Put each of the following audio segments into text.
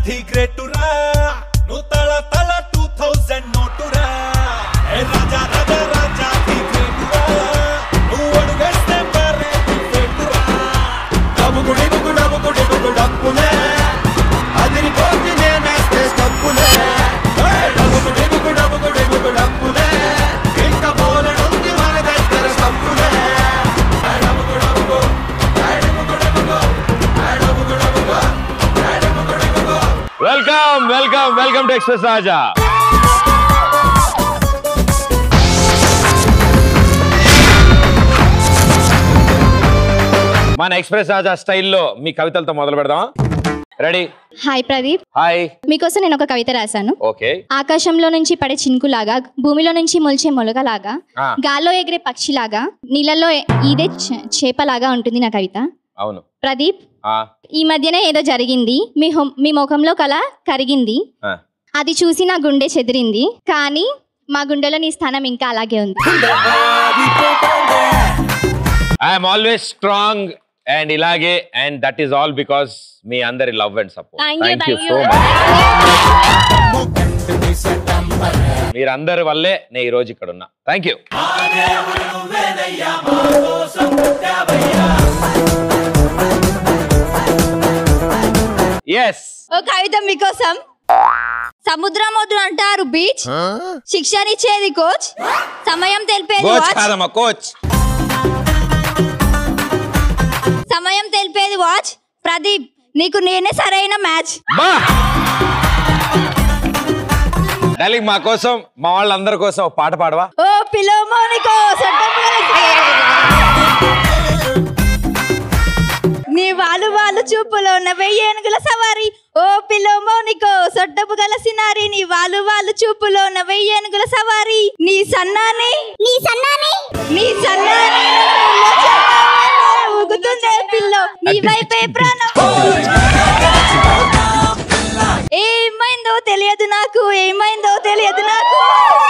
ధీ గ్రేటురా నువ్వు తల తల టూ థౌజండ్ నోటురా ఏ రాజా రాజా రాజా ధీ గ్రేటురా నువ్వు అడుగేస్తే మరే ధీ గ్రేటురా డబ్బుకుడి బుకు డబ్బుకుడి బుకు డబ్బులే అదిరిపోతుంది నేనేస్తే స్టప్పులే డబ్బుకుడి బుకు డబ్బుకుడి బుకు డబ్బులే ఇంకా బోలెడుంది మన దగ్గర స్టప్పులే డబ్బుకు డబ్బుకు డబ్బుకు డబ్బుకు డబ్బుకు డబ్బుకు welcome welcome welcome to Express Raja మన ఎక్స్ప్రెస్ రాజా స్టైల్లో మీ కవితలతో మొదలు పెడదాం రెడీ హాయ్ ప్రదీప్ హాయ్ మీకోసం నేను ఒక కవిత రాశాను ఓకే ఆకాశంలో నుంచి పడే చినుకులాగా భూమిలో నుంచి మొలిచే మొలకలాగా ఆ. గాల్లో ఎగిరే పక్షిలాగా నీళ్ళల్లో ఈదే చ- చేపలాగా ఉంటుంది నా కవిత అవును ప్రదీప్ ఆ, ఈ మధ్యనే ఏదో జరిగింది మీ హొం- మీ ముఖంలో కళ కరిగింది ఆ. అది చూసి నా గుండె చెదిరింది కానీ మా గుండెలో నీ స్థానం ఇంకా అలాగే ఉంది ఐఎమ్ ఆల్వేస్ స్ట్రాంగ్ అండ్ ఇలాగే and that is all because మీ అందరి love and support Thank you, thank you thank so you. Much మీరందరి వల్లే నేను ఈ రోజు ఇక్కడ ఉన్నా థ్యాంక్ యూ ఎస్ ఓ కవిత మీకోసం సముద్రం వద్దు అంటారు బీచ్ శిక్షనిచ్చేది కోచ్ సమయం తెలిపేది కోచ్ వాచ్ కాదమ్మా కోచ్ సమయం తెలిపేది వాచ్ ప్రదీప్ నీకు నేనే సరైన మ్యాచ్ బా డార్లింగ్ మా కోసం మా వాళ్ళందరి కోసం ఒక పాట పాడవా ఓ పిలోమోనికో నీ వాళ్ళు వాళ్ళు చూపులో ఉన్న వెయ్యి ఏనుగుల సవారి ఓ పిలోమోనికో సొట్టపు గల సినారి నీ వాళ్ళు వాళ్ళు చూపులో ఉన్న వెయ్యి ఏనుగుల సవారి నీ సన్నాని నీ సన్నాని నీ సన్నాని ఊగుతుందే పిల్లో నీ వైపే ప్రాణం ఏమైందో తెలియదు నాకు ఏమైందో తెలియదు నాకు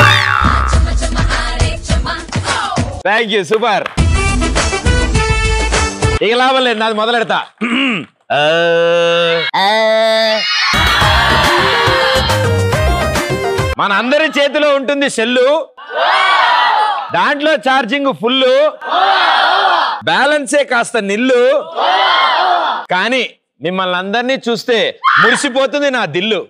థ్యాంక్ యూ సూపర్ ఇక లాభం లేదు నాది మొదలెడతా ఆ, మన అందరి చేతిలో ఉంటుంది సెల్లు దాంట్లో ఛార్జింగ్ ఫుల్ బ్యాలెన్సే కాస్త నిల్లు కానీ మిమ్మల్ని అందరినీ చూస్తే మురిసిపోతుంది నా దిల్లు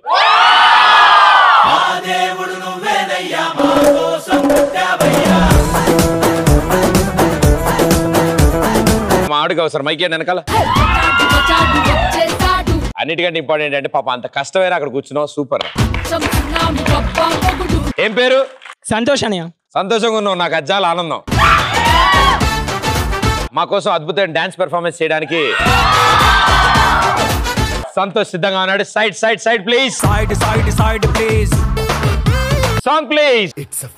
మా ఆవిడకి అవసరం మైకే వెనకాల అన్నిటికంటే ఇంపార్టెంట్ అంటే పాప అంత కష్టమైన అక్కడ కూర్చున్నావు సూపర్ ఏం పేరు సంతోష్ అన్నయ్య సంతోషంగా ఉన్నావు నాకు అజ్జాల ఆనందం మా కోసం అద్భుతమైన డాన్స్ పెర్ఫార్మెన్స్ చేయడానికి సంతోష్ సిద్ధంగా ఉన్నాడు side side side please side side side please song please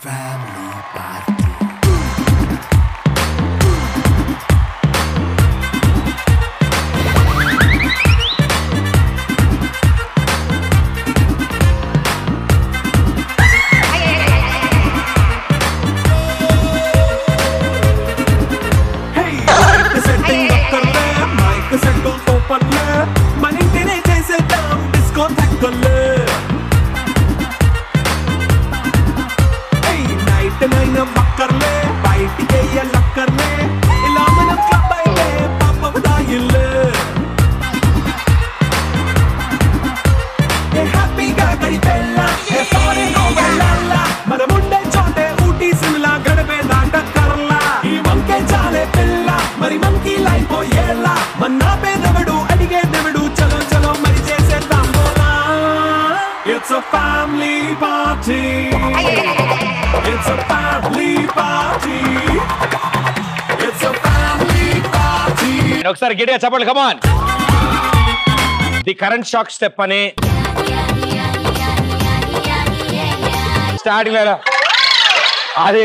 setting అక్కర్లే మైక్ సెట్టు సూపర్లే మన ఇంటినే చేసేద్దాం డిస్కో తక్కువలే నైట్ నైన్ పక్కర్లే బయటికి వెళ్ళక్కర్లే ఇలా మనం క్లబ్ అయితే పాప దాయిల్లే ఏ హ్యాపీగా గడిపెళ్ళ ఏ ఫారెన్ వెళ్ళాల మనం ఉండే చోటే ఊటీ సిమ్లా గడిపే దాటక్కర్లా ఈ వంకే చాలే పిల్ల మరి మంకీ లైఫ్ ఏళ్ళ మన్నా పేదవడు అడిగే దేవుడు చలో చలో మరి చేసేద్దాం it's a family party it's a family party it's a family party ఒకసారి గట్టిగా చెప్పండి come on the current shock step అని స్టార్టింగ్ లో అది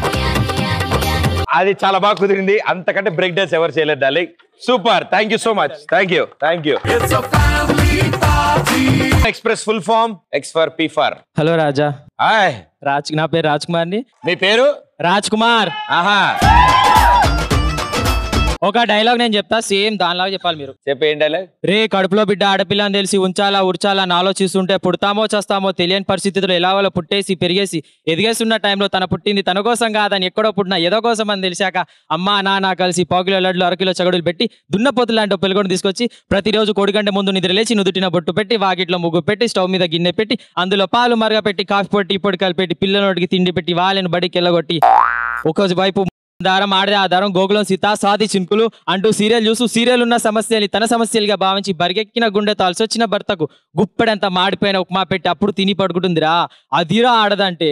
అది చాలా బాగా కుదిరింది అంతకంటే బ్రేక్ డాన్స్ ఎవరు చేయలేదు darling super thank you so much thank you thank you it's a family party Express full form X for P for hello Raja hi Raj నా పేరు రాజ్ కుమార్ ని మీ పేరు రాజ్ కుమార్ ఆహా ఒక డైలాగ్ నేను చెప్తా సేమ్ దానిలాగా చెప్పాలి మీరు చెప్పేయండి డైలాగ్ రే కడుపులో బిడ్డ ఆడపిల్ల అని తెలిసి ఉంచాలా ఉర్చాలా అని ఆలోచిస్తుంటే పుడతామో చస్తామో తెలియని పరిస్థితుల్లో ఎలా వాళ్ళ పుట్టేసి పెరిగేసి ఎదిగేస్తున్న టైంలో తన పుట్టింది తన కోసం కాదని ఎక్కడో పుట్టిన ఏదో కోసం అని తెలిసాక అమ్మ నాన్న కలిసి పావుకిలో లడ్లు అరకిలో చగడులు పెట్టి దున్నపోతు లాంటి ఒక పిల్లగొని తీసుకొచ్చి ప్రతిరోజు కోడిగంట ముందు నిద్ర లేచి నుదుటిన బొట్టు పెట్టి వాకిట్లో ముగ్గు పెట్టి స్టవ్ మీద గిన్నె పెట్టి అందులో పాలు మరగ పెట్టి కాఫీ పొడి టీ పొడి కలిపెట్టి పిల్లనోడికి తిండి పెట్టి వాళ్ళని బడికి వెళ్ళగొట్టి ఒక వైపు దారం ఆడదే ఆధారం గోకులం సీత సాది చింపులు అంటూ సీరియల్ చూస్తూ సీరియల్ ఉన్న సమస్యని తన సమస్యలుగా భావించి బరిగెక్కిన గుండె తలసొచ్చిన భర్తకు గుప్పెడంత మాడిపోయిన ఉప్మా పెట్టి అప్పుడు తిని పడుకుంటుందిరా అదిరా ఆడదంటే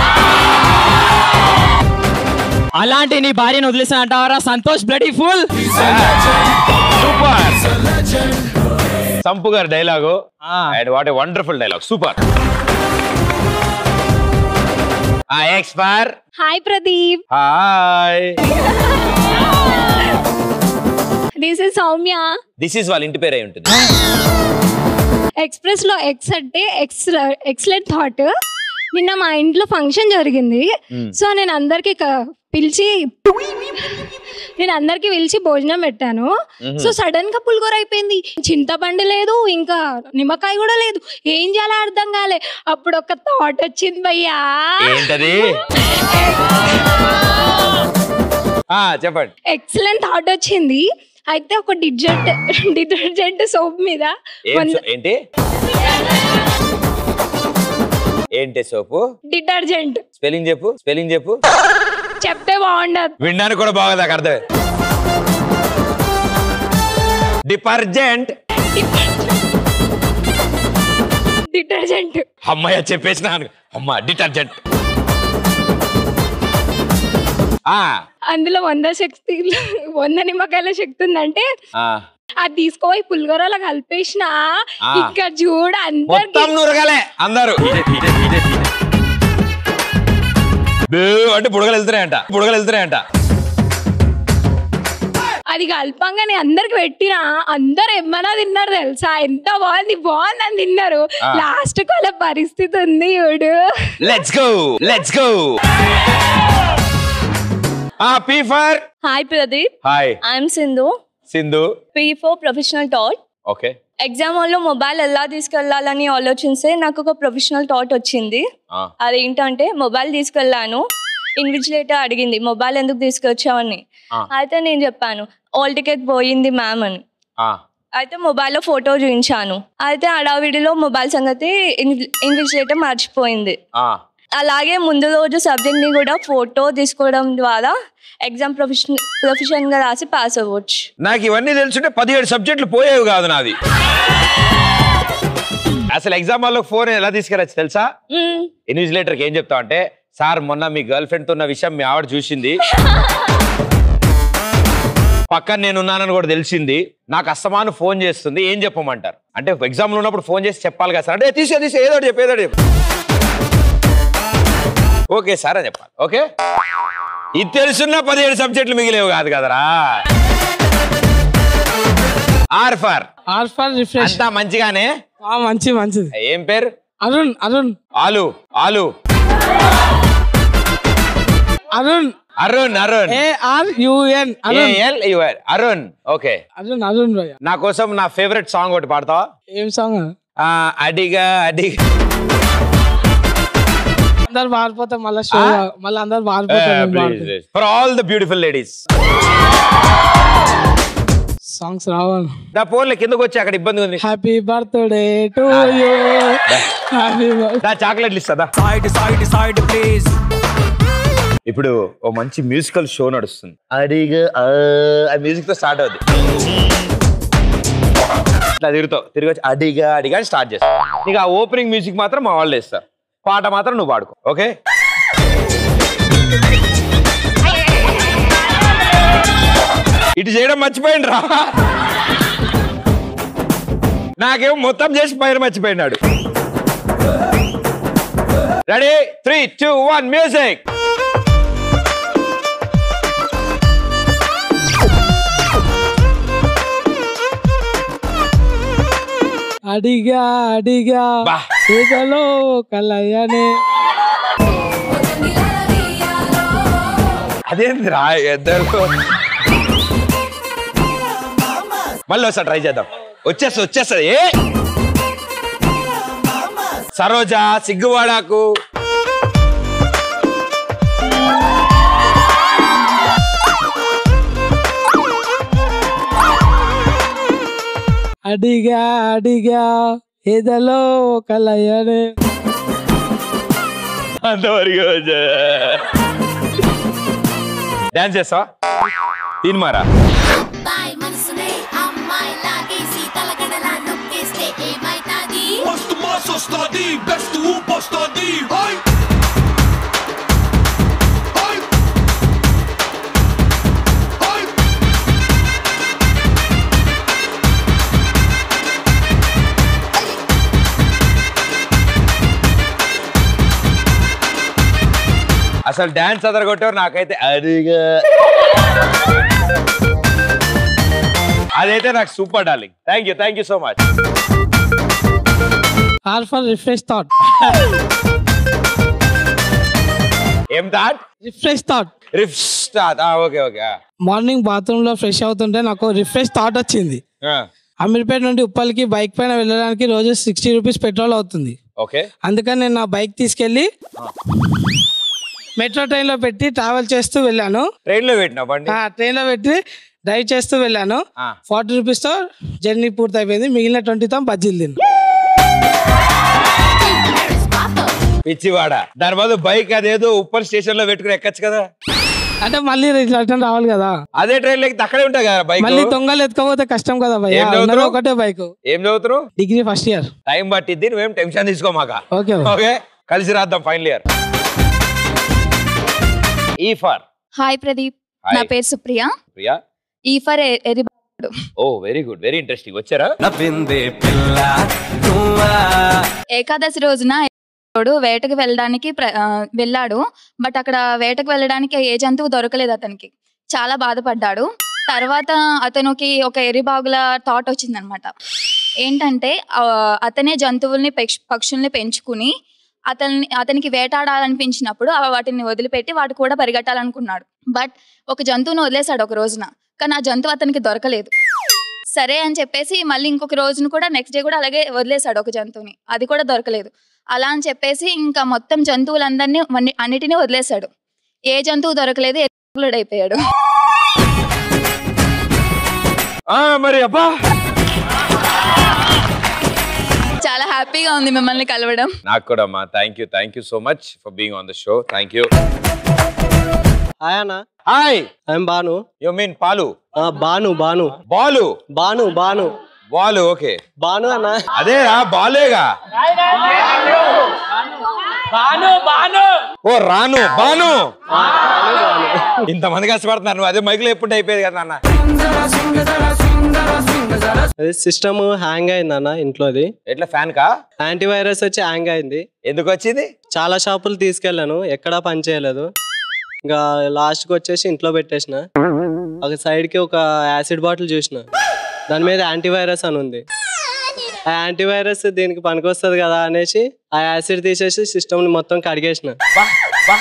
అలాంటి నీ భార్యను వదిలేసిన అంటావరా Santosh bloody full super Sampu గారి dialogue and what a wonderful dialogue super ఆ ఎక్స్పర్ hi Pradeep hi this is Soumya this is వాళ్ళ ఇంటి పేరు అయి ఉంటుంది ఎక్స్ప్రెస్ లో ఎక్స్ అంటే ఎక్స్ ఎక్సలెంట్ థాట్ నిన్న మా ఇంట్లో ఫంక్షన్ జరిగింది సో నేను అందరికి పిలిచి నేను అందరికి పిలిచి భోజనం పెట్టాను సో సడన్ గా పులిగోర అయిపోయింది చింతపండు లేదు ఇంకా నిమ్మకాయ కూడా లేదు ఏం చేయాలో అర్థం కాలే అప్పుడు ఒక థాట్ వచ్చింది భయ్యా ఏంటది ఆ చెప్పండి ఎక్సలెంట్ థాట్ వచ్చింది అయితే ఒక డిటర్జెంట్ డిటర్జెంట్ సోప్ మీద ఏం సో- ఏంటి ఏంటి సోపు డిటర్జెంట్ స్పెల్లింగ్ చెప్పు స్పెల్లింగ్ చెప్పు చెప్తే బాగుండదు వినడానికి కూడా బాగా నాకు అర్థమే డిపార్జెంట్ డిటర్జెంట్ అమ్మాయి చెప్పేసినాను అమ్మ డిటర్జెంట్ ఆ అందులో వంద శక్తి వంద నిమ్మకాయల శక్తి ఉందంటే ఆ, అది తీసుకోపోయి పులిగోరలో కలిపేసిన ఆ. ఇంకా చూడ అందరికి మొత్తం నూరగాలే అందరూ బే అంటే బుడగలు వెళ్తున్నాయంట బుడగలు వెళ్తున్నాయంట అది కలపంగానే అందరికి పెట్టిన అందరు ఏమన్నా తిన్నారు తెలుసా ఎంత బాగుంది బాగుందని తిన్నారు ఆ. లాస్ట్ వాళ్ళ పరిస్థితి ఉంది చూడు లెట్స్ గో లెట్స్ గో ఆ P for hi Pradeep hi I'm Sindhu Sindhu P for professional thought okay exam హాల్లో మొబైల్ ఎలా తీసుకెళ్లాలని ఆలోచిస్తే నాకు ఒక ప్రొఫెషనల్ థాట్ వచ్చింది ఆ, అదేంటంటే మొబైల్ తీసుకెళ్ళాను ఇన్విజిలేటర్ అడిగింది మొబైల్ ఎందుకు తీసుకొచ్చావని ఆ. అయితే నేను చెప్పాను ఆల్ టికెట్ పోయింది మ్యామ్ అని ఆ, అయితే మొబైల్లో ఫోటో చూపించాను అయితే హడావిడిలో మొబైల్ సంగతి ఇన్వి- ఇన్విజిలేటర్ మర్చిపోయింది ఆ. అలాగే ముందు రోజు సబ్జెక్ట్ని కూడా ఫోటో తీసుకోవడం ద్వారా ఎగ్జామ్ ప్రొఫెషన్ ప్రొఫెషన్గా రాసి పాస్ అవ్వచ్చు నాకు ఇవన్నీ తెలుసుంటే పదిహేడు సబ్జెక్టులు పోయేవి కాదు నాది అసలు ఎగ్జామ్ హాల్లో ఫోన్ ఎలా తీసుకురచ్చు తెలుసా మ్మ్. ఇన్విజిలేటర్కి ఏం చెప్తావు అంటే సార్ మొన్న మీ గర్ల్ ఫ్రెండ్తో ఉన్న విషయం మీ ఆవిడ చూసింది పక్కన నేను ఉన్నానని కూడా తెలిసింది నాకు అస్తమాను ఫోన్ చేస్తుంది ఏం చెప్పమంటారు అంటే ఎగ్జామ్లో ఉన్నప్పుడు ఫోన్ చేసి చెప్పాలి కదా సార్ అంటే తీసే తీసే ఏదో ఒకటి చెప్పు ఏదో ఒకటి చెప్పు ఓకే సార్ అని చెప్పాలి ఓకే ఇది తెలుసున్న పదిహేడు సబ్జెక్టులు మిగిలేవు కాదు కదరా R for R for refresh అంతా మంచిగానే మంచి మంచిది ఏం పేరు అరుణ్ అరుణ్ ఆలు ఆలు Arun Arun Arun A R U N Arun A L your Arun okay Arun Arun భయ్య నా కోసం నా ఫేవరెట్ సాంగ్ ఒకటి పాడతావా ఏం సాంగ్ ఆ, అడిగా అడిగా అందరు మారిపోతాం మళ్ళీ షో మళ్ళీ అందరు మారిపోతాం for all the beautiful ladies songs రావాలి నా ఫోన్ల కిందకు వచ్చి అక్కడ ఇబ్బంది ఉంది happy birthday to you happy నా చాక్లెట్లు ఇస్తుందా సైడ్ సైడ్ సైడ్ ప్లీజ్ ఇప్పుడు ఓ మంచి మ్యూజికల్ షో నడుస్తుంది అడిగా ఆ మ్యూజిక్ తో స్టార్ట్ అవుద్ది ఇట్లా తిరుగుతావు తిరిగి వచ్చి అడిగా అడిగా అని స్టార్ట్ చేస్తావు నీకు ఆ ఓపెనింగ్ మ్యూజిక్ మాత్రం మా వాళ్ళు వేస్తారు పాట మాత్రం నువ్వు పాడుకో ఓకే ఇటు చేయడం మర్చిపోయింది రా నాకేమో మొత్తం చేసి పైన మర్చిపోయినాడు ready three two one music అడిగా అడిగా బా. పూజలో కలయనే అదేందిరా ఇద్దరు మళ్ళీ ఒకసారి ట్రై చేద్దాం వచ్చేస్తా వచ్చేస్తుంది ఏ సరోజ సిగ్గువాడాకు అడిగా అడిగా ఏదలో కలయనే అంతవరకు డాన్స్ చేస్తావా తీన్మారా బాయ్ మనసునే అమ్మాయి లాగేసి తలగడలా నొక్కేస్తే ఏమైతాది మస్తు మాస్ వస్తుంది బెస్ట్ ఊపు వస్తుంది హాయ్ హాయ్ హాయ్ అసలు డాన్స్ అదరగొట్టారు నాకైతే అదిగా అదైతే నాకు super darling thank you thank you so much are for refresh thought ఏం థాట్ రిఫ్రెష్ థాట్ రిఫ్ start okay okay morning bathroom లో ఫ్రెష్ అవుతుంటే నాకు రిఫ్రెష్ థాట్ వచ్చింది అమీర్పేట నుండి ఉప్పల్కి బైక్ పైన వెళ్ళడానికి రోజు సిక్స్టీ రూపీస్ పెట్రోల్ అవుతుంది ఓకే అందుకని నేను నా బైక్ తీసుకెళ్ళి మెట్రో ట్రైన్ లో పెట్టి ట్రావెల్ చేస్తూ వెళ్ళాను ట్రైన్ లో పెట్టినా బండి ఆ ట్రైన్ లో పెట్టి డ్రైవ్ చేస్తూ వెళ్ళాను ఆ. ఫార్టీ రూపీస్ తో జర్నీ పూర్తి అయిపోయింది మిగిలిన ట్వంటీతో బజ్జీలు తిన్నాను పిచ్చివాడ దాని బదులు బైక్ అదేదో ఉప్పర్ స్టేషన్ లో పెట్టుకుని ఎక్కచ్చు కదా అంటే మళ్ళీ రిటర్న్ రావాలి కదా అదే ట్రైన్ లెక్కి అక్కడే ఉంటాయి కదా బైక్ మళ్ళీ దొంగలు ఎత్తుకోపోతే కష్టం కదా భయ్య ఏం చదువుతున్నావు? ఉన్నది ఒకటే బైక్ ఏం చదువుతున్నావు డిగ్రీ ఫస్ట్ ఇయర్ టైం పట్టిద్ది నువ్వేం టెన్షన్ తీసుకోమాక ఓకే ఓకే కలిసి రాద్దాం ఫైనల్ ఇయర్ ఈ ఫర్ హాయ్ ప్రదీప్ Hi. నా పేరు సుప్రియ ప్రియా ఈ ఫర్ ఎరి ఓ వెరీ గుడ్ వెరీ ఇంట్రెస్టింగ్ వచ్చారా ఏకాదశి రోజున వాడు వేటకు వెళ్ళడానికి ప్ర- ఆ, వెళ్ళాడు బట్ అక్కడ వేటకు వెళ్ళడానికి ఏ జంతువు దొరకలేదు అతనికి చాలా బాధపడ్డాడు తర్వాత అతనికి ఒక ఎరిబాగుల థాట్ వచ్చిందనమాట ఏంటంటే ఆ, అతనే జంతువుల్ని పక్ష్- పక్షుల్ని పెంచుకుని అతన్ని అతనికి వేటాడాలనిపించినప్పుడు ఆ వాటిని వదిలిపెట్టి వాటి కూడా పరిగెట్టాలనుకున్నాడు బట్ ఒక జంతువుని వదిలేశాడు ఒక రోజున కానీ ఆ జంతువు అతనికి దొరకలేదు సరే అని చెప్పేసి మళ్ళీ ఇంకొక రోజును కూడా నెక్స్ట్ డే కూడా అలాగే వదిలేశాడు ఒక జంతువుని అది కూడా దొరకలేదు అలా అని చెప్పేసి ఇంకా మొత్తం జంతువులందరినీ వన్ని- అన్నిటినీ వదిలేశాడు ఏ జంతువు దొరకలేదు ఎగ్గులుడు అయిపోయాడు ఆ, మరి అబ్బా చాలా హ్యాపీగా ఉంది మిమ్మల్ని కలవడం నాకు కూడా అమ్మా thank you thank you so much for being on the show thank you hi అన్న hi I'm Bhanu you mean పాలు ఆ, బాను బాను బాలు బాను బాను బాలు ఓకే బాను అన్న అదేరా బాలేగా ఓ రాను బాను ఇంతమంది కష్టపడుతున్నారు నువ్వు అదే మైకులో ఎప్పుడు అయిపోయేది కదా అన్న అది సిస్టమ్ హ్యాంగ్ అయింది అన్న ఇంట్లోది ఎట్లా ఫ్యాన్ కా యాంటీవైరస్ వచ్చి హ్యాంగ్ అయింది ఎందుకు వచ్చింది చాలా షాపులు తీసుకెళ్ళాను ఎక్కడా పని చేయలేదు ఇంకా లాస్ట్కి వచ్చేసి ఇంట్లో పెట్టేసిన ఒక సైడ్కి ఒక యాసిడ్ బాటిల్ చూసిన దాని మీద యాంటీవైరస్ అని ఉంది ఆ యాంటీవైరస్ దీనికి పనికొస్తుంది కదా అనేసి ఆ యాసిడ్ తీసేసి సిస్టమ్ని మొత్తం కడిగేసిన బా బా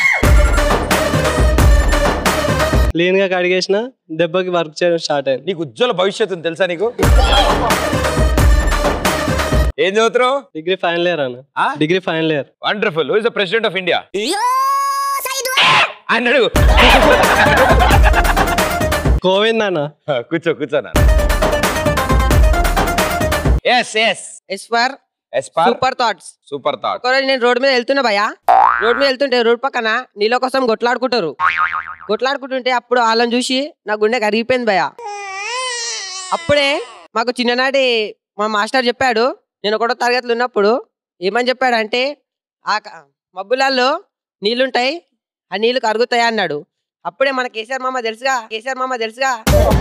క్లీన్గా కడిగేసిన దెబ్బకి వర్క్ చేయడం స్టార్ట్ అయింది నీకు ఉజ్వల భవిష్యత్తు ఉంది తెలుసా నీకు ఏం చదువుతున్నావు డిగ్రీ ఫైనల్ ఇయర్ అన్న ఆ? Degree final year wonderful is the president of India అన్నాడు కోవింద్ అన్న కూర్చో కూర్చోనా yes yes yes for yes పార్ సూపర్ థాట్స్ సూపర్ థాట్ ఒకరోజు నేను రోడ్ మీద వెళ్తున్నా భయ్యా రోడ్ మీద వెళ్తుంటే రోడ్ పక్కన నీళ్ళ కోసం కొట్లాడుకుంటారు కొట్లాడుకుంటుంటే అప్పుడు వాళ్ళని చూసి నా గుండె కరిగిపోయింది భయ్యా అప్పుడే మాకు చిన్ననాటి మా మాస్టర్ చెప్పాడు నేను ఒకటో తరగతిలో ఉన్నప్పుడు ఏమని చెప్పాడంటే ఆ క- మబ్బులలో నీళ్ళుంటాయి ఆ నీళ్లు కరుగుతాయి అన్నాడు అప్పుడే మన కేసీఆర్ మామ తెలుసుగా కేసీఆర్ మామ తెలుసుగా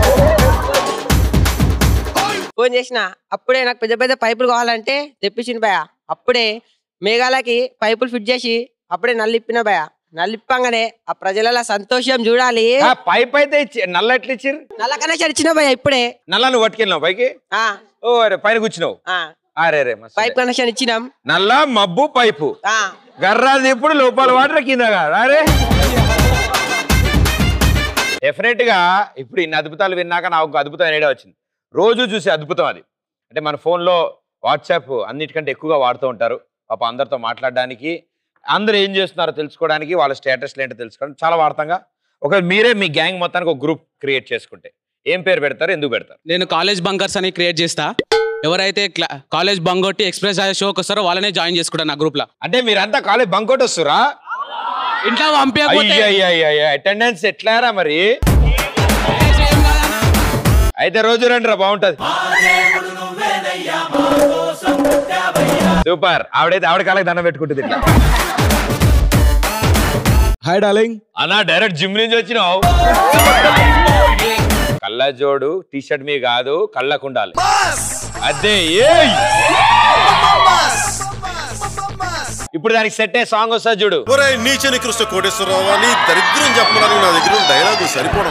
ఫోన్ చేసిన అప్పుడే నాకు పెద్ద పెద్ద పైపులు కావాలంటే తెప్పించింది భయ అప్పుడే మేఘాలకి పైపులు ఫిట్ చేసి అప్పుడే నల్లిప్పిన భయ నల్లిప్పంగానే ఆ ప్రజల సంతోషం చూడాలి పైప్ అయితే ఇచ్చి నల్ల ఎట్లా ఇచ్చిర్రు నల్ల కనెక్షన్ ఇచ్చిన భయ ఇప్పుడే నల్ల నువ్వు పట్టుకెళ్ళినావు పైకి ఆ ఓ అరే పైన కూర్చున్నావు ఆ అరే రే మస్తు పైప్ కనెక్షన్ ఇచ్చినాం నల్ల మబ్బు పైపు ఆ గర్రాది ఇప్పుడు లోపల వాటర్ కింద అరే డెఫినెట్ గా ఇప్పుడు ఇన్ని అద్భుతాలు విన్నాక నాకు ఒక అద్భుతమైన ఐడియా వచ్చింది రోజు చూసే అద్భుతం అది అంటే మన ఫోన్లో వాట్సాప్ అన్నిటికంటే ఎక్కువగా వాడుతూ ఉంటారు పాప అందరితో మాట్లాడడానికి అందరూ ఏం చేస్తున్నారో తెలుసుకోవడానికి వాళ్ళ స్టేటస్లు ఏంటో తెలుసుకోవడానికి చాలా వాడతాంగా ఒకవేళ మీరే మీ గ్యాంగ్ మొత్తానికి ఒక గ్రూప్ క్రియేట్ చేసుకుంటే ఏం పేరు పెడతారు ఎందుకు పెడతారు నేను కాలేజ్ బంకర్స్ అని క్రియేట్ చేస్తా ఎవరైతే క్లా- కాలేజ్ బంక్ కొట్టి ఎక్స్ప్రెస్ అయ్యే షోకి వస్తారో వాళ్ళనే జాయిన్ చేసుకుంటాను నా గ్రూప్ లో అంటే మీరంతా కాలేజ్ బంకోట్ వస్తురా ఇంట్లో పంపించకపోతే అటెండెన్స్ ఎట్లారా మరి అయితే రోజు రండి రా బాగుంటది సూపర్ ఆవిడైతే ఆవిడ కాళ్ళకి దండం పెట్టుకుంటుంది ఇట్లా హాయ్ డార్లింగ్ అన్నా డైరెక్ట్ జిమ్ నుంచి వచ్చినావు కళ్ళజోడు టీ షర్ట్ మీ కాదు కళ్ళకు ఉండాలి అదే ఏయ్! ఇప్పుడు దానికి సెట్ అయ్యే సాంగ్ వస్తా చూడు ఒరే నీచ నికృష్ట కోటేశ్వరరావు అని దరిద్రం చెప్పడానికి నా దగ్గర డైలాగు సరిపోవడం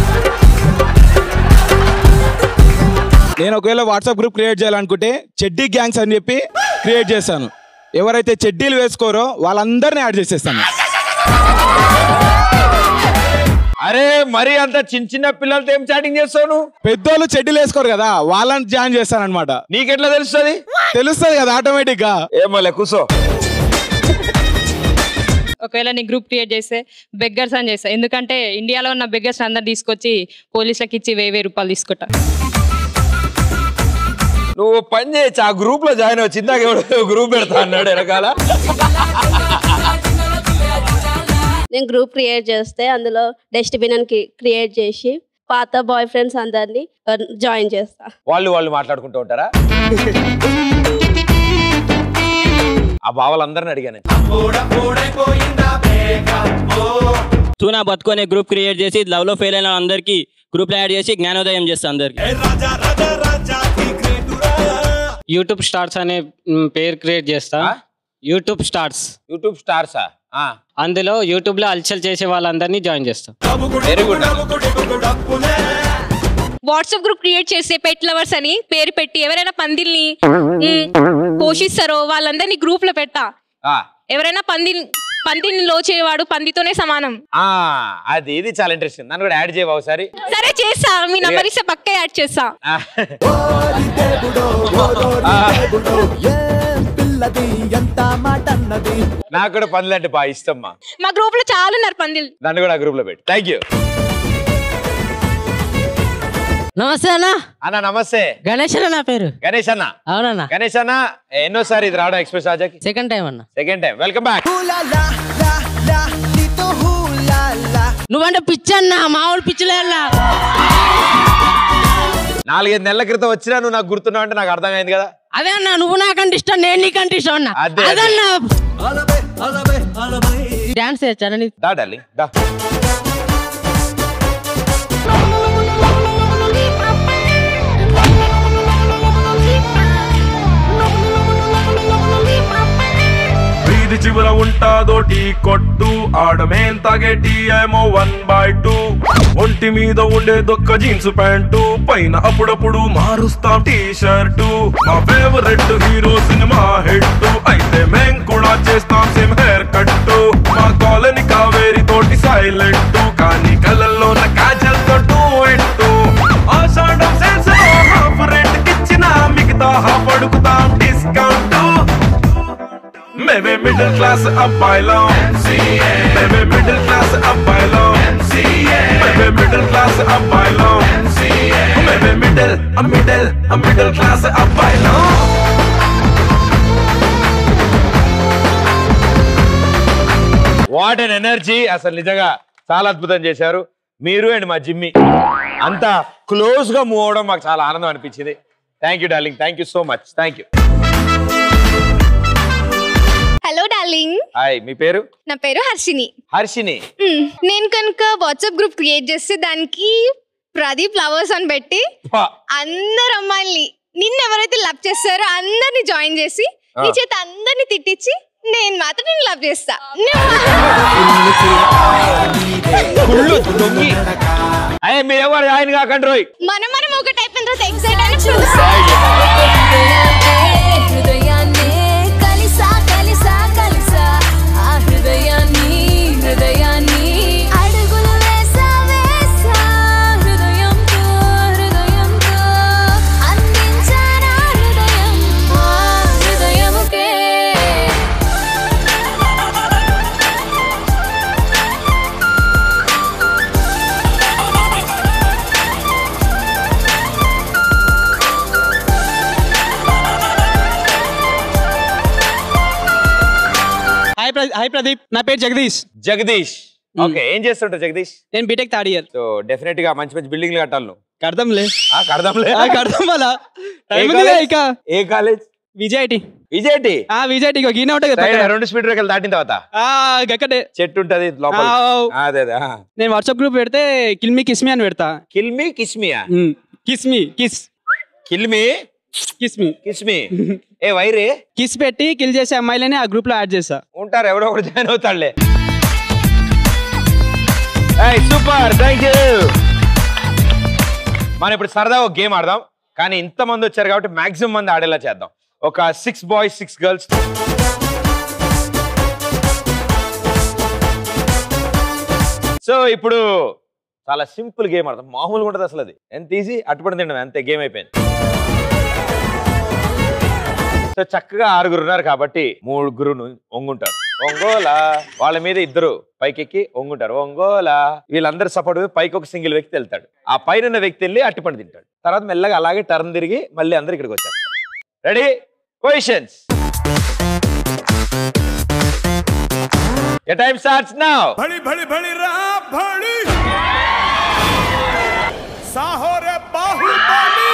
నేను ఒకవేళ వాట్సాప్ గ్రూప్ క్రియేట్ చేయాలనుకుంటే చెడ్డీ గ్యాంగ్స్ అని చెప్పి క్రియేట్ చేశాను ఎవరైతే చెడ్డీలు వేసుకోరో వాళ్ళందరినీ యాడ్ చేసేస్తాను అరే మరి అంత చిన్న చిన్న పిల్లలతో ఏం చాటింగ్ చేస్తావు నువ్వు పెద్దోళ్ళు చెడ్డీలు వేసుకోరు కదా వాళ్ళని జాయిన్ చేస్తాను అనమాట నీకెట్లా తెలుస్తుంది తెలుస్తుంది కదా ఆటోమేటిక్ గా ఏమోలే కూసో ఒకవేళ నీ గ్రూప్ క్రియేట్ చేస్తే బెగ్గర్స్ అని చేస్తా ఎందుకంటే ఇండియాలో ఉన్న బెగ్గర్స్ అందరు తీసుకొచ్చి పోలీసులకు ఇచ్చి వెయ్యి వెయ్యి రూపాయలు తీసుకుంటా నువ్వు పని చేయొచ్చు ఆ గ్రూప్ లో జాయిన్ అవ్వచ్చు ఇందాక ఎవడో గ్రూప్ పెడతా అన్నాడు వెనకాల నేను గ్రూప్ క్రియేట్ చేస్తే అందులో డస్ట్బిన్ అని క్రియేట్ చేసి పాత బాయ్ ఫ్రెండ్స్ అందరినీ జాయిన్ చేస్తా వాళ్ళు వాళ్ళు మాట్లాడుకుంటూ ఉంటారా ఆ బావలందరిని అడిగాను తూ నా బతుకునే గ్రూప్ క్రియేట్ చేసి లవ్ లో ఫెయిల్ అయిన అందరికి గ్రూప్ లో యాడ్ చేసి జ్ఞానోదయం చేస్తా అందరికి యూట్యూబ్ స్టార్స్ అనే మ్, పేరు క్రియేట్ చేస్తా యూట్యూబ్ స్టార్స్ యూట్యూబ్ స్టార్సా అందులో యూట్యూబ్ లో అల్చల్ చేసే వాళ్ళందరినీ జాయిన్ చేస్తా very good WhatsApp group create చేసే పెట్ లవర్స్ అని పేరు పెట్టి ఎవరైనా పందిల్ని మ్, పోషిస్తారో వాళ్ళందరినీ గ్రూప్ లో పెట్టా ఎవరైనా పంది పందిని లో చేయవాడు పందితోనే సమానం అది ఇది చాలా ఇంట్రెస్టింగ్ నన్ను కూడా యాడ్ చేయవా ఒకసారి సరే చేస్తా మీ నంబర్ ఇస్తే పక్క యాడ్ చేస్తా ఆ. పిల్లది ఎంత మాట అన్నది నాకు కూడా పనులు అంటే బాగా ఇష్టం మా మా గ్రూప్ లో చాలా ఉన్నారు పందిలు నన్ను కూడా గ్రూప్ లో పెట్టి థ్యాంక్ యూ నమస్తే అన్న అన్న నమస్తే గణేష్ అన్న నా పేరు గణేష్ అన్న అవునన్నా గణేష్ అన్న ఎన్నోసారి ఇది రావడం ఎక్స్ప్రెస్ రాజాకి సెకండ్ టైం అన్న సెకండ్ టైం వెల్కమ్ బ్యాక్ నువ్వంటే పిచ్చి అన్న మామూలు పిచ్చిలే అన్న నాలుగైదు నెలల క్రితం వచ్చినా నువ్వు నాకు గుర్తున్నావు అంటే నాకు అర్థమైంది కదా అదే అన్న నువ్వు నాకంటే ఇష్టం నేను నీకంటే ఇష్టం అన్న అదే, అదే. అదన్నా డాన్స్ చేయొచ్చా నీ దా డార్లింగ్ దా వీధి చివర ఉంటాదోటి కొట్టు ఆడమేం తాగే టీ ఏమో వన్ బై టూ ఒంటి మీద ఉండే దొక్క జీన్స్ ప్యాంటు పైన అప్పుడప్పుడు మారుస్తాం టీ షర్టు మా ఫేవరెట్ హీరో సినిమా హిట్ అయితే మేం కూడా చేస్తాం సేమ్ హెయిర్ కట్ మా కాలనీ కావేరి తోటి సైలెంట్ కానీ కళ్ళల్లో కాజల్ తోటు ఎట్టు ఆషాఢం సెన్స్ హాఫ్ రెంట్ కిచ్చిన మిగతా హాఫ్ అడుగుతాం డిస్కౌంట్ మేమే మిడిల్ క్లాస్ అబ్బాయిలో మేమే మిడిల్ క్లాస్ అబ్బాయిలో మేమే మిడిల్ క్లాస్ అబ్బాయిలో మేమే మిడిల్ మిడిల్ మిడిల్ క్లాస్ అబ్బాయిలో వాట్ అన్ ఎనర్జీ అసలు నిజంగా చాలా అద్భుతం చేశారు మీరు అండ్ మా జిమ్మి అంత క్లోజ్ గా మూవ్ అవడం మాకు చాలా ఆనందం అనిపించింది thank you darling thank you so much thank you hello darling hi మీ పేరు నా పేరు హర్షిని హర్షిని మ్మ్. నేను కనుక వాట్సాప్ గ్రూప్ క్రియేట్ చేస్తే దానికి ప్రదీప్ లవర్స్ అని పెట్టి పా. అందరు అమ్మాయిల్ని నిన్ను ఎవరైతే లవ్ చేస్తారో అందరిని జాయిన్ చేసి నీ ఆ. చేత అందరిని తిట్టించి నేను మాత్రం నేను లవ్ చేస్తా కుళ్ళు దొంగి అయ్యే మీరు ఎవరు ఆయన కాకండి రోయ్ మనం మనం ఒకటి అయిపోయిన తర్వాత ఎగ్జైట్ అని హృదయాన్ని కలిసా కలిసా కలిసా ఆ హృదయాన్ని హృదయాన్ని అడుగులు వేసా వేసా హృదయంతో హృదయంతో హాయ్ ప్రదీప్ నా పేరు జగదీష్ జగదీష్ ఓకే ఏం చేస్తుంటావు జగదీష్ నేను BTech third year so definite గా మంచి మంచి బిల్డింగ్లు కట్టాలి నువ్వు కడదాంలే ఆ, కడదాంలే ఆ, కడదాం వాళ్ళ ఏ టైం ఉంది కాలేజ్? ఇక ఏ కాలేజ్ విజయటి విజయటి ఆ విజయటి ఇక గీనే ఉంటుంది సైడ్ పక్కన. రెండు స్పీడ్ రేఖలు దాటిన తర్వాత ఆ గక్కడే చెట్టు ఉంటది లోపల ఆ, ఆ, అదే అదే ఆ. నేను వాట్సాప్ గ్రూప్ పెడితే కిల్మి కిస్మి అని పెడతా కిల్మి కిస్మియా kiss me kiss kill me kiss me kiss me ఏ వైరే కిస్ పెట్టి కిల్ చేసే అమ్మాయిలని ఆ గ్రూప్ లో యాడ్ చేస్తా ఉంటారు ఎవడో ఒకటి జాయిన్ అవుతాడులే సూపర్ థ్యాంక్ యూ మనం ఇప్పుడు సరదా ఒక గేమ్ ఆడదాం కానీ ఇంత మంది వచ్చారు కాబట్టి మాక్సిమం మంది ఆడేలా చేద్దాం ఒక six boys six girls so ఇప్పుడు చాలా సింపుల్ గేమ్ ఆడదాం మామూలుగా ఉంటుంది అసలు అది ఎంత ఈజీ అట్టుపడి తిండం అంతే గేమ్ అయిపోయింది సో చక్కగా ఆరుగురు ఉన్నారు కాబట్టి ముగ్గురు ఒంగుంటారు ఒంగోలా వాళ్ళ మీద ఇద్దరు పైకెక్కి ఒంగుంటారు ఒంగోలా వీళ్ళందరూ సపోర్ట్ పైకి ఒక సింగిల్ వ్యక్తి వెళ్తాడు ఆ పైన ఉన్న వ్యక్తి వెళ్ళి అట్టిపండు తింటాడు తర్వాత మెల్లగా అలాగే టర్న్ తిరిగి మళ్ళీ అందరు ఇక్కడికి వచ్చేస్తారు ready positions time starts now भड़ी भड़ी भड़ी रा भड़ी साहो रे बाहुबली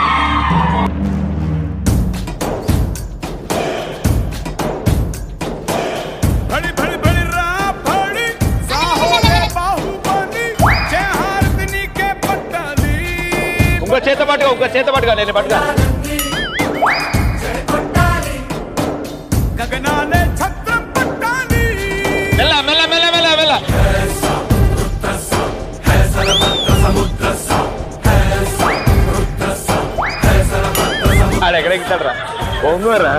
भड़ी भड़ी भड़ी रा भड़ी साहो रे बाहुबली जय हारदिनी के पट्टाली ఇంకో చేత పట్టుకో ఇంకో చేత పట్టుకో నేను పట్టుకో गगना ने छत्र पट्टाली మెల్ల మెల్ల మెల్ల మెల్ల మెల్ల ఆడ ఎక్కడ ఎక్కుతాడు రా ఒంగోరా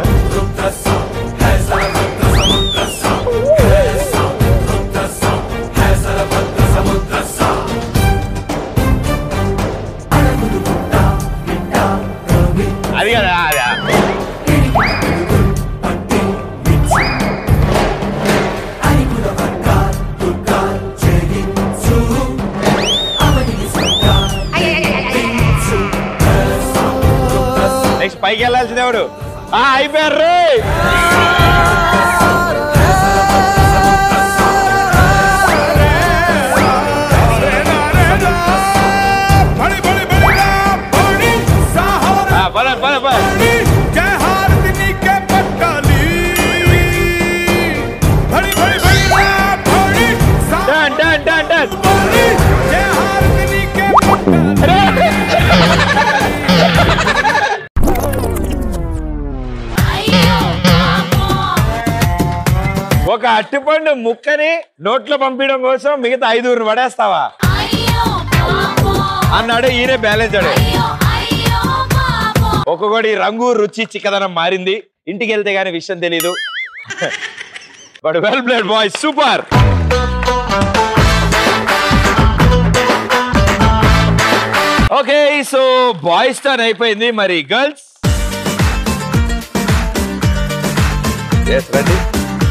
అది కదా అదా నెక్స్ట్ పైకి వెళ్ళాల్సింది ఎవడు ఆ, అయిపోయారు రే भड़ी भड़ी भड़ी रा भड़ी साहो रे ఆ, పద పద పద जय हारदिनी के पट्टाली भड़ी भड़ी भड़ी रा भड़ी डन डन डन डन जय हारदिनी के ఒక అట్టిపండు ముక్కని నోట్లో పంపించడం కోసం మిగతా ఐదుగురు పడేస్తావా అన్నాడు ఈయనే బ్యాలెన్స్ ఆడు ఒక్కొక్కటి రంగు రుచి చిక్కదనం మారింది ఇంటికి వెళ్తే గానీ విషయం తెలీదు but well played boy super okay so boys turn అయిపోయింది మరి గర్ల్స్ రండి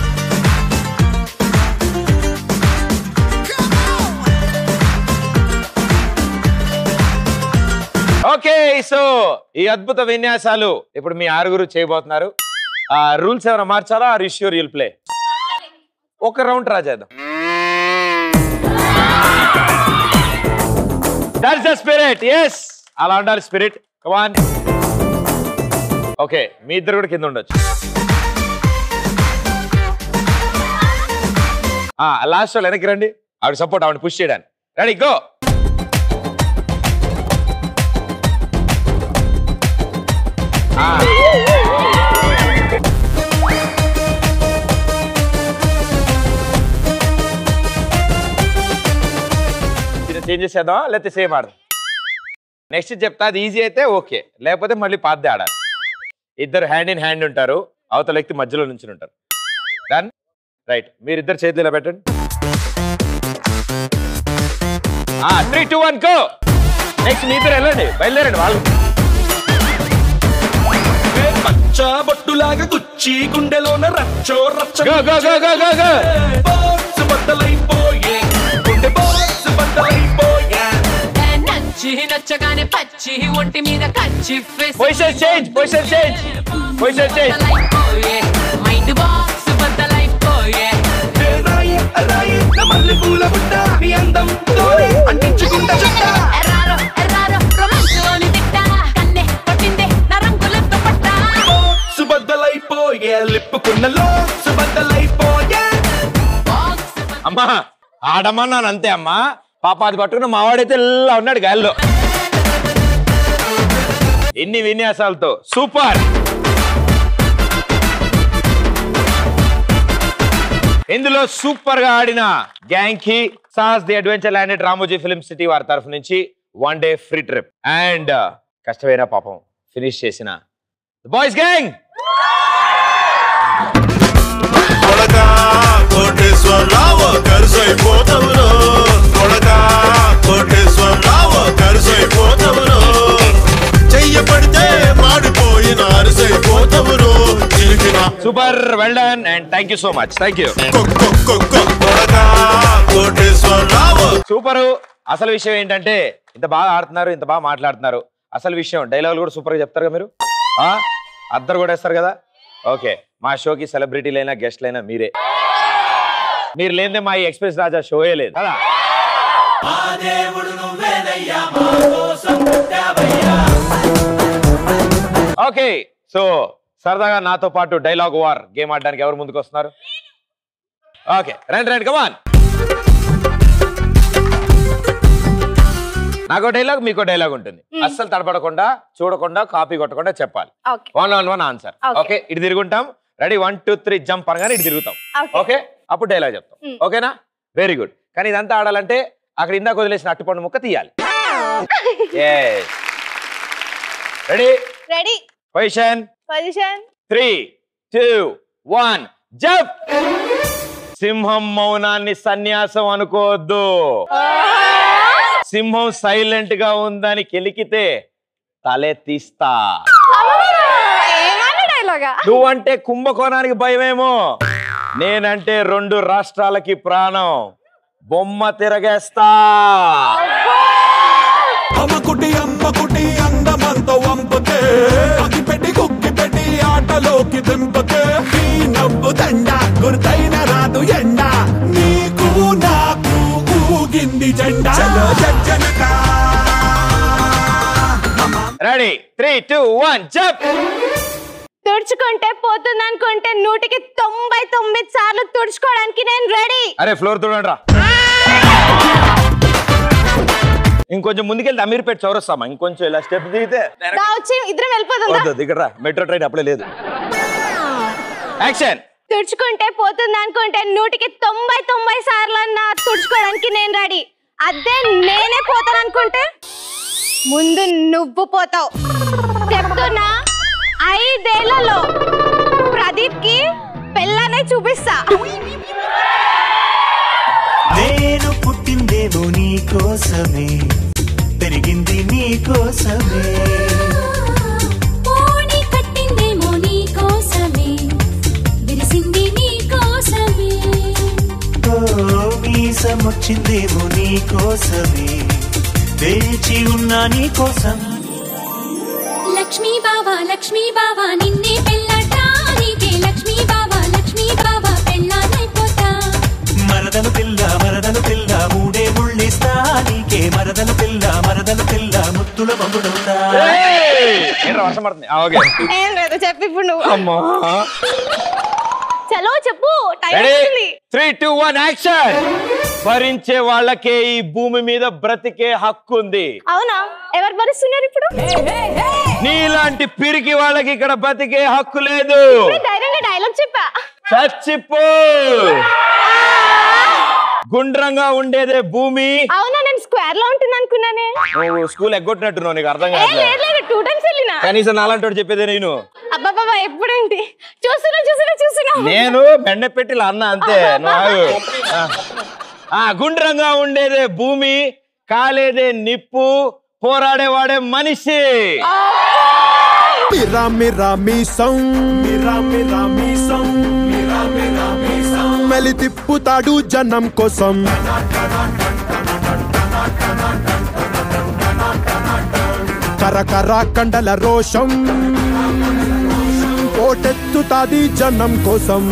ఓకే సో ఈ అద్భుత విన్యాసాలు ఇప్పుడు మీ ఆరుగురు చేయబోతున్నారు ఆ రూల్స్ ఏమైనా మార్చాలా ఆర్ ఇష్యూర్ యుల్ ప్లే ఒక రౌండ్ రా చేద్దాం దట్స్ ద స్పిరిట్ ఎస్ అలా ఉండాలి స్పిరిట్ కమాన్ ఓకే మీ ఇద్దరు కూడా కింద ఉండొచ్చు లాస్ట్ వాళ్ళు వెనక్కి రండి ఆవిడ సపోర్ట్ ఆవిడ పుష్ చేయడానికి రెడీ గో చేంజెస్ చేద్దామా లేకపోతే సేమ్ ఆడదాం నెక్స్ట్ చెప్తా అది ఈజీ అయితే ఓకే లేకపోతే మళ్ళీ పాద్దే ఆడాలి ఇద్దరు హ్యాండ్ ఇన్ హ్యాండ్ ఉంటారు అవతల వ్యక్తి మధ్యలో నుంచి ఉంటారు డన్ రైట్ మీరిద్దరు చేతులు ఇలా పెట్టండి three two one go next మీ ఇద్దరు వెళ్ళండి బయలుదేరండి వాళ్ళు బొట్టులాగా గుచ్చి గుండెలోన రచ్చో రచ్చ Go, go, go, go, go, go. Box బద్దలైపోయే గుండె బాక్స్ బద్దలైపోయే నచ్చి నచ్చగానే పచ్చి ఒంటి మీద కచ్చి position change position change position change mind box బద్దలైపోయే చెప్పుకున్న లోన్స్ బద్దలైపోయే అమ్మా ఆడమన్నాను అంతే అమ్మా పాప అది పట్టుకున్న మావాడైతే ఇలా ఉన్నాడు గాల్లో ఎన్ని విన్యాసాలతో సూపర్ ఇందులో సూపర్ గా ఆడిన గ్యాంగ్ కి Saahas the adventure landed Ramoji film city వారి తరఫు నుంచి one day free trip and కష్టమైన పాపం ఫినిష్ చేసిన బాయ్స్ గ్యాంగ్ కొడకా కోటేశ్వరరావు కరుసైపోతవురో కొడకా కోటేశ్వరరావు కరుసైపోతవురో చెయ్యపడితే మాడిపోయిన అరిసైపోతవురో చిరికిన super well done and thank you so much thank you కొడకా కోటేశ్వరరావు సూపర్ అసలు విషయం ఏంటంటే ఇంత బాగా ఆడుతున్నారు ఇంత బాగా మాట్లాడుతున్నారు అసలు విషయం డైలాగులు కూడా సూపర్ గా చెప్తారు కదా మీరు ఆ అద్దరు కూడా వేస్తారు కదా ఓకే మా షోకి సెలబ్రిటీలైనా గెస్ట్లైనా మీరే మీరు లేదే మా ఈ ఎక్స్ప్రెస్ రాజా షోయే లేదు కదా ఓకే సో సరదాగా నాతో పాటు డైలాగ్ వార్ గేమ్ ఆడడానికి ఎవరు ముందుకు వస్తున్నారు ఓకే రండి రండి కమాన్ నాకో డైలాగ్ మీకో డైలాగ్ ఉంటుంది అస్సలు తడబడకుండా చూడకుండా కాపీ కొట్టకుండా చెప్పాలి okay one one one answer Okay. Okay ఇటు తిరుగుంటాం ready one two three jump అనగానే ఇటు తిరుగుతాం Okay. ఓకే అప్పుడు డైలాగ్ చెప్తాం Mm. ఓకేనా వెరీ గుడ్ కానీ ఇదంతా ఆడాలంటే అక్కడ ఇందాక వదిలేసిన అట్టుపండు ముక్క తీయాలి ready ready position position three two one jump సింహం మౌనాన్ని సన్యాసం అనుకోవద్దు సింహం సైలెంట్ గా ఉందని కెలికితే తలే తీస్తా ఏమన్నా డైలాగా నువ్వంటే కుంభకోణానికి భయమేమో నేనంటే రెండు రాష్ట్రాలకి ప్రాణం బొమ్మ తిరగేస్తా అమ్మకుటి అమ్మకుటి అందమంతో వంపుతే అగిపెట్టి కుక్కి పెట్టి ఆటలోకి దింపకే ఈ నవ్వు దండ గుర్తైన రాదు ఎండ నీకు నాకు ఊగింది జెండా చలో జజ్జనక ready three two one jump తుడుచుకుంటే పోతుంది అనుకుంటే నూటికి తొంభై తొమ్మిది సార్లు తుడుచుకోవడానికి నేను రెడీ అరే ఫ్లోర్ చూడండి రా ఇంకొంచెం ముందుకెళ్తే అమీర్పేట చౌరస్తామా ఇంకొంచెం ఇలా స్టెప్ దిగితే దా వచ్చి ఇద్దరం వెళ్ళిపోతుందా వద్దు ఇక్కడ రా మెట్రో ట్రైన్ అప్పుడే లేదు యాక్షన్ తుడుచుకుంటే పోతుంది అనుకుంటే నూటికి తొంభై తొంభై సార్లు అన్నా తుడుచుకోవడానికి నేను రెడీ అదే నేనే పోతాను అనుకుంటే ముందు నువ్వు పోతావు చెప్తున్నా ఐదేళ్లలో ప్రదీప్ కి పెళ్ళనే చూపిస్తా నేను పుట్టిందేమో నీ కోసమే పెరిగింది నీ కోసమే పోనీ కట్టిందేమో నీ కోసమే విరిసింది నీ కోసమే ఓ మీసమొచ్చిందేమో నీ కోసమే వేచి ఉన్నా నీ కోసం లక్ష్మీ బావా లక్ష్మీ బావా నిన్నే పెళ్ళాట నీకే లక్ష్మీ బావా లక్ష్మీ బావా పెళ్ళానైపోతా మరదలు పిల్ల మరదలు పిల్ల మూడే ముళ్ళిస్తా నీకే మరదలు పిల్ల మరదలు పిల్ల ముద్దుల బొమ్ముడవుతా ఏంట్రా వర్షం పడుతుంది ఆ, ఓకే ఏం లేదు చెప్పు ఇప్పుడు నువ్వు అమ్మా చలో చెప్పు టైం రెడీ అవుతుంది త్రీ టూ వన్ యాక్షన్ భరించే వాళ్ళకే ఈ భూమి మీద బ్రతికే హక్కు ఉంది అవునా ఎవరు భరిస్తున్నారు ఇప్పుడు నీలాంటి పిరికి వాళ్ళకి ఇక్కడ బ్రతికే హక్కు లేదు ఇప్పుడే ధైర్యంగా డైలాగ్ చెప్పా చచ్చిపో గుండ్రంగా ఉండేదే భూమి అవునా నేను స్క్వేర్ లో ఉంటుంది అనుకున్నానే నువ్వు స్కూల్ ఎగ్గొట్టినట్టున్నావు నీకు అర్థం ఏ కావట్లేదు లేదు లేదు టూ టైమ్స్ వెళ్ళినా కనీసం నాలంటోడు చెప్పేదే నేను అబ్బాబాబా ఎప్పుడేంటి చూస్తున్నా చూస్తున్నా చూస్తున్నా నేను బెండ పెట్టి ఇలా అన్నా అంతే నువ్వు ఆగు. ఆ. ఆ గుండ్రంగా ఉండేదే భూమి కాలేదే నిప్పు పోరాడేవాడే మనిషి మిరా మిరా మీసం మిరా మిరా మీసం మిరా మిరా మీసం మెలి తిప్పుతాడు జనం కోసం కరకర కండల రోషం కోటెత్తుతాది జనం కోసం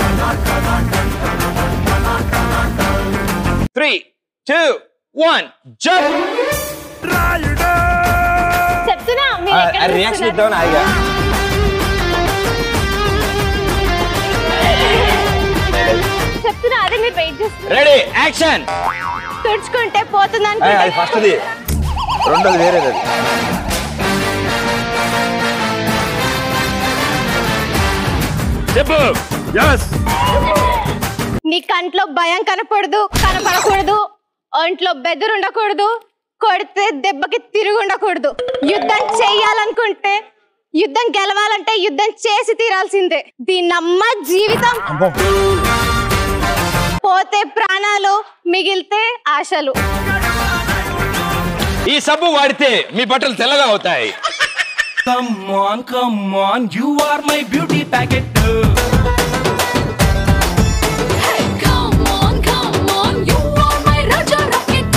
త్రీ టూ వన్ జంప్ చెప్తున్నా మీరు ఎక్కడ రియాక్షన్ చూస్తున్నారు? ఇద్దామని ఆగా రెడీ యాక్షన్ తుడుచుకుంటే పోతుంది అది అనుకుంటే ఫస్ట్ది రెండోది వేరేది అది చెప్పు ఎస్ నీ కంట్లో భయం కనపడదు కనపడకూడదు ఒంట్లో బెదురు ఉండకూడదు కొడితే దెబ్బకి తిరిగి ఉండకూడదు యుద్ధం చెయ్యాలనుకుంటే యుద్ధం గెలవాలంటే యుద్ధం చేసి తీరాల్సిందే దీన్నమ్మ జీవితం పోతే ప్రాణాలు మిగిలితే ఆశలు ఈ సబ్బు వాడితే మీ బట్టలు తెల్లగా అవుతాయి Come on, come on, you are my beauty packet. Come on, come on, you are my Raja Rocket.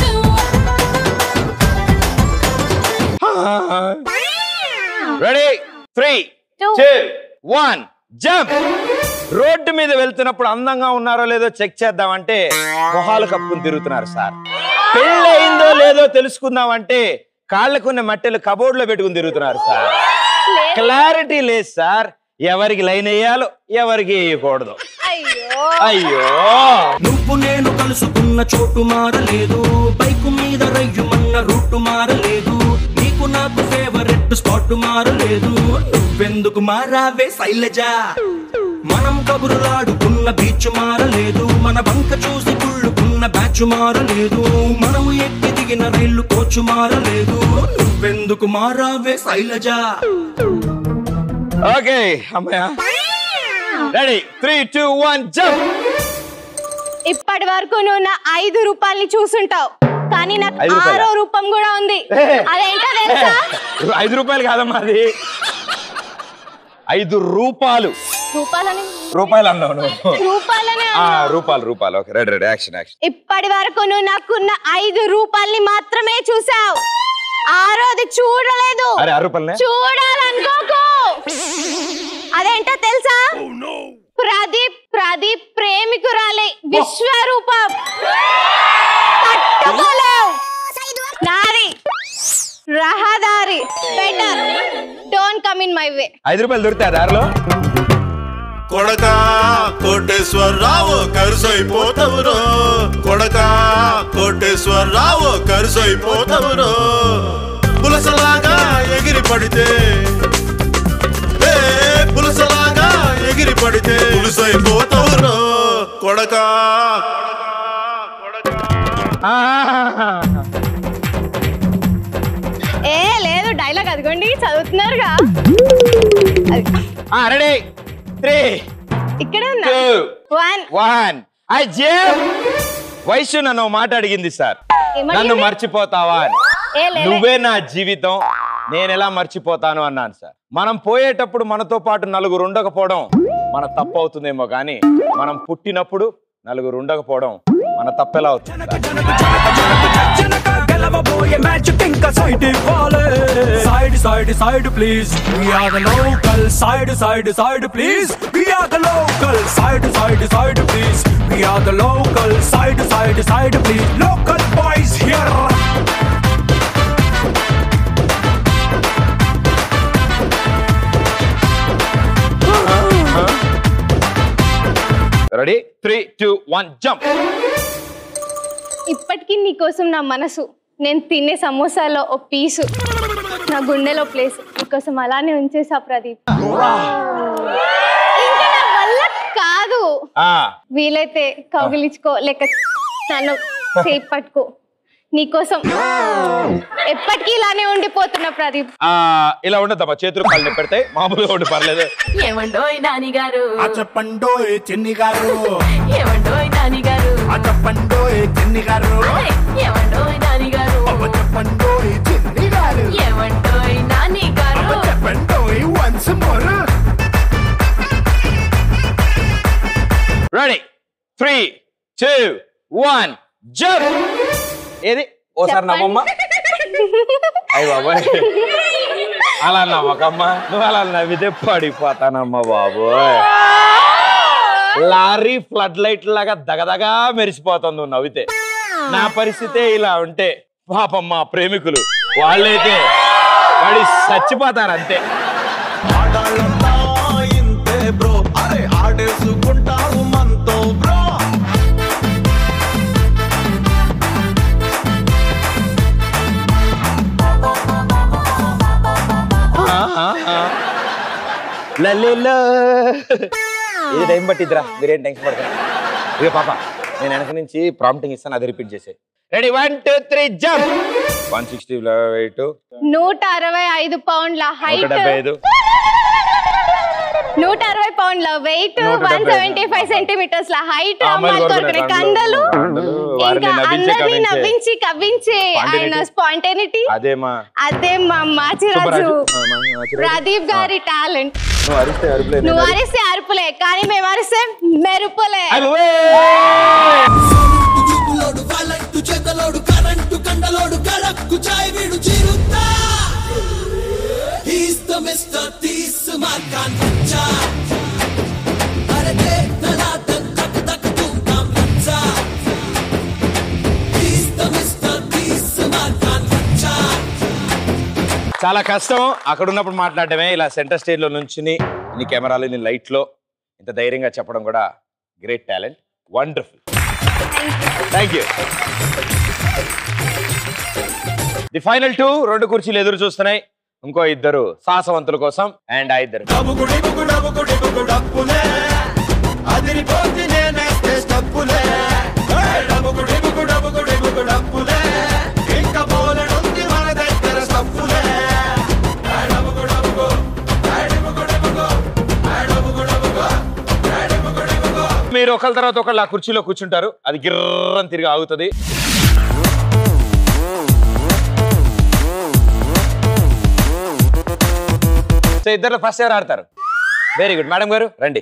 Ready three two one jump road మీద వెళ్తున్నప్పుడు అందంగా ఉన్నారో లేదో చెక్ చేద్దామంటే మొహాలు కప్పుకుని తిరుగుతున్నారు సార్ పెళ్ళయిందో లేదో తెలుసుకుందామంటే కాళ్ళకున్న మట్టెలు కబోర్డ్ లో పెట్టుకుని తిరుగుతున్నారు సార్ క్లారిటీ లేదు సార్ ఎవరికి లైన్ వేయాలో ఎవరికి వేయకూడదు అయ్యో నువ్వు నేను కలుసుకున్న చోటు మారలేదు బైకు మీద రయ్యుమన్న రూటు మారలేదు నీకు నాకు ఫేవరెట్ స్పాట్ మారలేదు నువ్వెందుకు మారావే శైలజ మనం కబురులాడుకున్న బీచ్ మారలేదు మన బంక చూసి కుళ్ళుకున్న బ్యాచ్ మారలేదు మనం ఎక్కి దిగిన రైలు కోచ్ మారలేదు నువ్వెందుకు మారావే శైలజ ఓకే అమ్మయ్య ready three two one jump ఇప్పటి వరకు నువ్వు నా ఐదు రూపాయల్ని చూసుంటావు కానీ నాకు ఐదు రూపాయలా? ఆరో రూపం కూడా ఉంది అదేంటో తెలుసా ఐదు రూపాయలు కాదమ్మా అది ఐదు రూపాయలు రూపాయలని రూపాయలు అన్నావు నువ్వు రూపాయలనే ఆ, రూపాయలు రూపాయలు okay ready ready action action ఇప్పటి వరకు నువ్వు నాకున్న ఐదు రూపాయల్ని మాత్రమే చూసావు ఆరోది చూడలేదు అరే, ఆ రూపాయలనే? చూడాలనుకోకు అదేంటో తెలుసా ప్రదీప్ ప్రదీప్ ప్రేమికురాలి విశ్వరూపం తట్టుకోలేవు నాది రహదారి better don't come in my way ఐదు రూపాయలు దొరుకుతాయి దారిలో కొడక కోటేశ్వరరావు కరుసైపోతవురో కొడక కోటేశ్వరరావు కరుసైపోతవురో పులసలాగా ఎగిరి పడితే ఏ పులసలాగా ఎగిరి పడితే పులుసైపోతవురో కొడక ఏ లేదు డైలాగ్ అదిగోండి చదువుతున్నారుగా రెడీ త్రీ ఇక్కడే ఉన్నా టూ వన్ వన్ అజయ్ వయసు నన్ను ఓ మాట అడిగింది సార్ ఏమడిగింది? నన్ను మర్చిపోతావా అని ఏ లే, లే. నువ్వే నా జీవితం నేను ఎలా మర్చిపోతాను అన్నాను సార్ మనం పోయేటప్పుడు మనతో పాటు నలుగురు ఉండకపోవడం మన తప్పు అవుతుందేమో కానీ మనం పుట్టినప్పుడు నలుగురు ఉండకపోవడం మన తప్పెలా అవుతుంది సార్? గెలవబోయే మ్యాచ్ ఇంకా సైడ్ ఇవ్వాలి side side side please we are the local side side side please we are the local side side side please we are the local side side side please local boys here ready three two one jump ఇప్పటికీ నీకోసం నా మనసు నేను తినే సమోసాలో ఓ పీసు నా గుండెలో place నీకోసం అలానే ఉంచేసా ప్రదీప్ ఇంకా నా వల్ల కాదు వీలైతే కౌగిలించుకో లేక నన్ను చేయి పట్టుకో నీకోసం ఎప్పటికీ ఇలానే ఉండిపోతున్నా ప్రదీప్ ఆ, ఇలా ఉండదమ్మా చేతులు కాళ్ళు పెడతాయి మామూలుగా ఉండి పర్లేదు ఏమండోయ్ నాని గారు చెప్పండోయ్ చిన్ని గారు ఏమండోయ్ నాని గారు చెప్పండోయ్ చిన్ని గారు ఏమండోయ్ నాని గారు చెప్పండోయ్ చిన్ని గారు ఏమండోయ్ నాని గారు చెప్పండోయ్ once more ready three two one jump ఏది ఓసారి నవ్వమ్మ అయ్యి బాబాయ్ అలా నవ్వకమ్మా నువ్వు అలా నవ్వితే పడిపోతానమ్మా బాబోయ్ లారీ ఫ్లడ్ లైట్ లాగా దగదగా మెరిసిపోతుంది నువ్వు నవ్వితే నా పరిస్థితే ఇలా ఉంటే పాపం మా ప్రేమికులు వాళ్ళైతే పడి చచ్చిపోతారు అంతే ఇంతే బ్రో అరే ఆడేసుకుంటారు మనతో బ్రో హలో ఇది టైం పట్టిద్దిరా మీరేం టెన్షన్ పడతారు ఇక పాప నేను వెనక నుంచి ప్రాంప్టింగ్ ఇస్తాను అది రిపీట్ చేసే ready one two three jump one sixty weight నూట అరవై ఐదు పౌండ్ల నూట హైట్ డెబ్బై ఐదు నూట అరవై పౌండ్ల వెయిట్ నూట వన్ డెబ్బై సెవెంటీ ఫైవ్ సెంటీమీటర్స్ ల హైట్ ఆ అమ్మాయిలు అమ్మాయిలు కోరుకునే కోరుకునే కండలు. కండలు కండలు, వారిని ఇంకా నవ్వించే, అందరినీ కవ్వించే. నవ్వించి కవ్వించే ఆయన Spontaneity. స్పాంటేనిటీ అదేమా అదే మా మాచిరాజు సుబ్బరాజు. ఆ, మా మాచిరాజు. ప్రదీప్ గారి టాలెంట్ నువ్వు అరిస్తే అరుపులే నేను నువ్వు అరి- అరిస్తే అరుపులే కానీ మేము అరిస్తే మెరుపులే వాళ్ళట్టు చెదలోడు కరెంటు కండలోడు కడక్కు చాయ్ వీడు చిరుతా He's the Mr. తీస్ మార్కాన్ వచ్చా అరే తలా తక్ తక్ తక్ తుమ్ తామ్ వచ్చా He's the Mr. తీస్ మార్కాన్ వచ్చా చాలా కష్టం అక్కడ ఉన్నప్పుడు మాట్లాడటమే ఇలా సెంటర్ స్టేజ్ లో నుంచుని ఇన్ని కెమెరాలు ఇన్ని లైట్ లో ఇంత ధైర్యంగా చెప్పడం కూడా great talent wonderful thank you the final two రెండు కుర్చీలు ఎదురు చూస్తున్నాయి ఇంకో ఇద్దరు సాహసవంతుల కోసం అండ్ ఆ ఇద్దరు అదిరిపోతే నేనేస్తే స్టప్పులే డబ్బుకు డిబుకు డబ్బుకు డిబుకు డప్పులే ఇంకా బోలెడుంది మన దగ్గర స్టప్పులే డబ్బుకు డబ్బుకు డిబుకు డిబుకు డబ్బుకు డబ్బుకు డిబుకు డిబుకు మీరు ఒకళ్ళ తర్వాత ఒకళ్ళు ఆ కుర్చీలో కూర్చుంటారు అది గిర్రని తిరిగి ఆగుతుంది సో ఇద్దరు ఫస్ట్ ఎవరు ఆడతారు వెరీ గుడ్ మేడం గారు రండి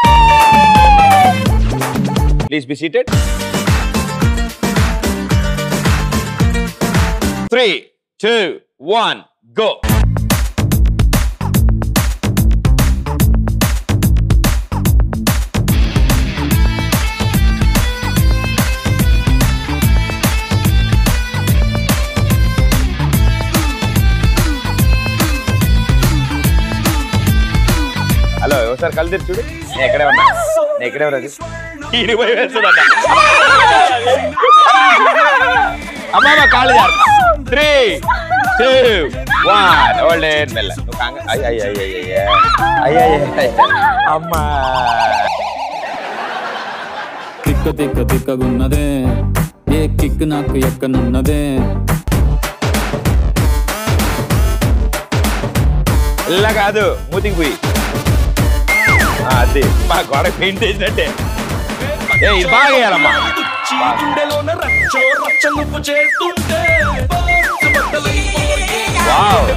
please be seated three two one go hello ఒకసారి కళ్ళు తెరిచి చూడు నేను ఎక్కడే ఉన్నా నేను ఎక్కడే ఉన్నది ఈయన పోయి వేస్తుందట అమ్మా అమ్మ కాళ్ళు జారు three two one old age మెల్ల నువ్వు కాంగ అయ్య అయ్య అయ్య అయ్య అయ్య అయ్య అయ్య అమ్మా తిక్క తిక్క తిక్కగున్నదే ఏ కిక్ నాకు ఎక్కనున్నదే ఇలా కాదు మూతికి పోయి ఆ, అది మా గోడ పెయింట్ వేసినట్టే ఏ ఇది బాగా వేయాలమ్మా గుండెలోన రచ్చో రచ్చ నువ్వు చేస్తుంటే బాక్స్ బద్దలైపోయే. వావ్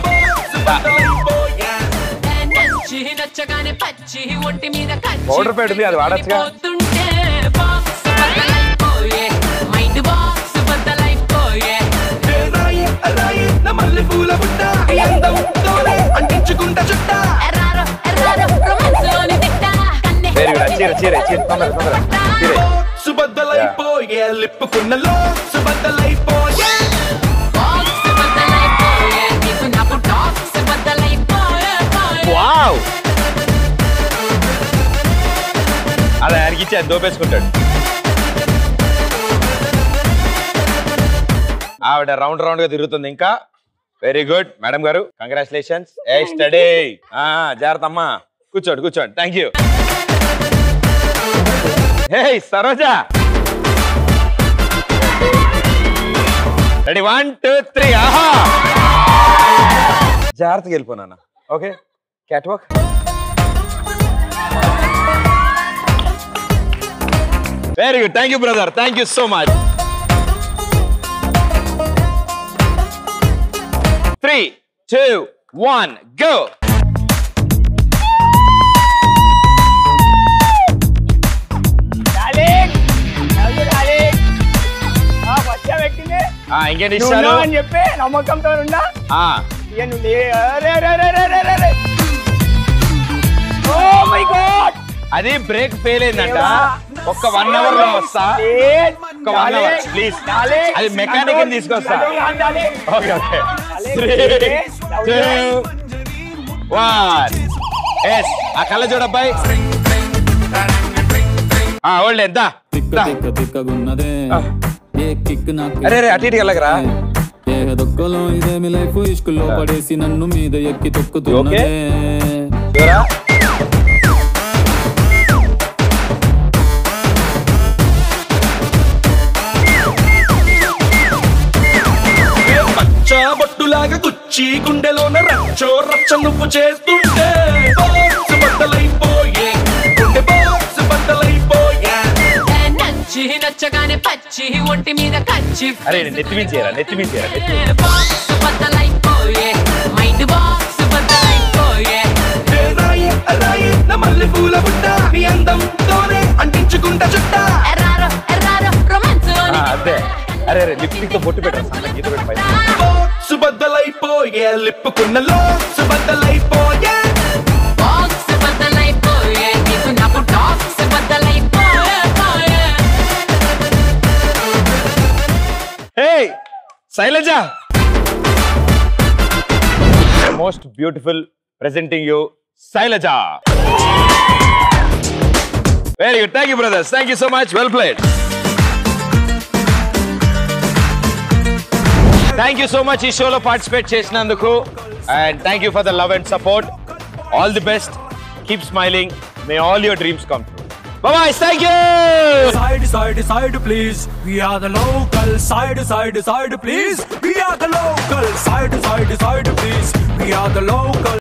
నచ్చి నచ్చగానే పచ్చి ఒంటి మీద కచ్చి పౌడర్ పెడుతుంది అది వాడచ్చుగా పోతుంటే బాక్స్ బద్దలైపోయే మైండ్ బాక్స్ బద్దలైపోయే రాయి రాయి నా మల్లె పూల బుట్ట ఎంతంతోనే అంటించుకుంటా చుట్ట ఎర్రారో ఎర్రారో రొమాన్స్ లోని తిట్ట కన్నే వెరీ గుడ్ చీర చీర చీర తొందర తొందర చీర సుబద్దలైపోయే లిప్పుకున్నలో సుబద్దలైపోయే బాక్స్ బద్దలైపోయే నీకు నాకు టాక్స్ బద్దలైపోయే పోయే. వావ్ అలా ఆయనకి ఇచ్చి ఆయన దోపేసుకుంటాడు ఆవిడ రౌండ్ రౌండ్ గా తిరుగుతుంది ఇంకా వెరీ గుడ్ మేడం గారు కంగ్రాచులేషన్స్ ఏ స్టడీ జాగ్రత్త అమ్మా కూర్చోండి కూర్చోండి thank you hey Saroja ready one two three ఆహా జాగ్రత్తగా వెళ్ళిపోనా okay cat walk very good thank you brother thank you so much three two one go ఇంకేంటి ఇష్టాలు అని చెప్పి నమ్మకంతో ఉన్నా ఆ, ఇక నువ్వు లే- అరే, అరే, అరే, అరే, అరే, అరే. Oh my God! అది బ్రేక్ ఫెయిల్ అయిందంట ఒక్క వన్ అవర్ లో వస్తా ఒక్క వన్ అవర్ ప్లీజ్ అది మెకానిక్ తీసుకొస్తా okay okay three two one yes ఆ కళ్ళ చూడబ్బాయి ఆ ఓల్డ్ ఎంత తిక్క తిక్క తిక్కగున్నదే ఏ కిక్ నాకు అరే, అరే, అటు ఇటు వెళ్ళకురా. ఏ దొక్కలో ఇదేమి లైఫ్ ఇష్కుల్లో పడేసి నన్ను మీద ఎక్కి తొక్కుతున్నదే వచ్చి గుండెలోన రచ్చో రచ్చ నువ్వు చేస్తుంటే బాక్స్ బద్దలైపోయే గుండె బాక్స్ బద్దలైపోయే నచ్చి నచ్చగానే పచ్చి ఒంటి మీద కచ్చి అరే నెత్తి మీద చేయరా నెత్తి మీద చేయరా నెత్తి మీద. బాక్స్ బద్దలైపోయే మైండ్ బాక్స్ బద్దలైపోయే ఏ రాయి రాయి నా మల్లె పూల బుట్ట నీ అందంతోనే అంటించుకుంటా చుట్ట ఎర్రారో ఎర్రారో రొమాన్స్ ఆ, అదే అరే అరే లిప్స్టిక్ తో బొట్టు పెట్టరా సన్న గీత పెట్టి పైన. బాక్స్ బద్దలైపోయే లిప్పుకున్న లోక్స్ బద్దలైపోయే బాక్స్ బద్దలైపోయే నీకు నాకు టాక్స్ బద్దలైపోయే పోయే Hey, Sailaja most beautiful presenting you Sailaja very good thank you brothers thank you so much well played thank you so much ఈ షోలో పార్టిసిపేట్ చేసినందుకు and thank you for the love and support all the best keep smiling may all your dreams come true boy thank you Side, side, side, please. We are the local. Side, side, side, please. We are the local. Side, side, side, please. We are the local.